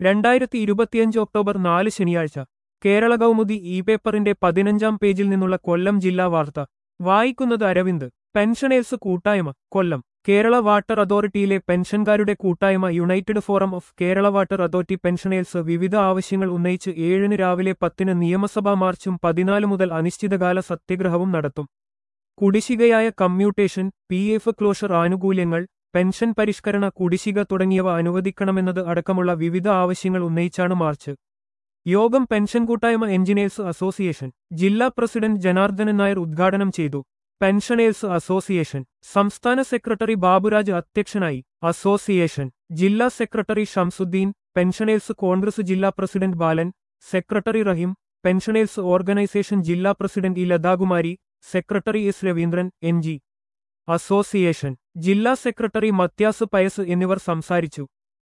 രണ്ടായിരത്തി ഇരുപത്തിയഞ്ച് ഒക്ടോബർ നാല് ശനിയാഴ്ച കേരള കൗമുദി ഇ പേപ്പറിന്റെ പതിനഞ്ചാം പേജിൽ നിന്നുള്ള കൊല്ലം ജില്ലാ വാർത്ത വായിക്കുന്നത് അരവിന്ദ് പെൻഷനേഴ്സ് കൂട്ടായ്മ കൊല്ലം കേരള വാട്ടർ അതോറിറ്റിയിലെ പെൻഷൻകാരുടെ കൂട്ടായ്മ united forum of Kerala water authority pensioners വിവിധ ആവശ്യങ്ങൾ ഉന്നയിച്ച് ഏഴിന് രാവിലെ പത്തിന് നിയമസഭാ മാർച്ചും പതിനാല് മുതൽ അനിശ്ചിതകാല സത്യഗ്രഹവും നടത്തും കുടിശ്ശികയായ കമ്മ്യൂട്ടേഷൻ പി എഫ് ക്ലോഷർ ആനുകൂല്യങ്ങൾ പെൻഷൻ പരിഷ്കരണ കുടിശ്ശിക തുടങ്ങിയവ അനുവദിക്കണമെന്നത് അടക്കമുള്ള വിവിധ ആവശ്യങ്ങൾ ഉന്നയിച്ചാണ് മാർച്ച് യോഗം പെൻഷൻ കൂട്ടായ്മ എഞ്ചിനീയേഴ്സ് അസോസിയേഷൻ ജില്ലാ പ്രസിഡന്റ് ജനാർദ്ദനൻ നായർ ഉദ്ഘാടനം ചെയ്തു പെൻഷനേഴ്സ് അസോസിയേഷൻ സംസ്ഥാന സെക്രട്ടറി ബാബുരാജ് അധ്യക്ഷനായി അസോസിയേഷൻ ജില്ലാ സെക്രട്ടറി ഷംസുദ്ദീൻ പെൻഷനേഴ്സ് കോൺഗ്രസ് ജില്ലാ president Balan secretary Rahim pensioners organisation ജില്ലാ president E Lathakumari secretary S Raveendran M G association ജില്ലാ സെക്രട്ടറി മത്യാസ് പയസ് എന്നിവർ സംസാരിച്ചു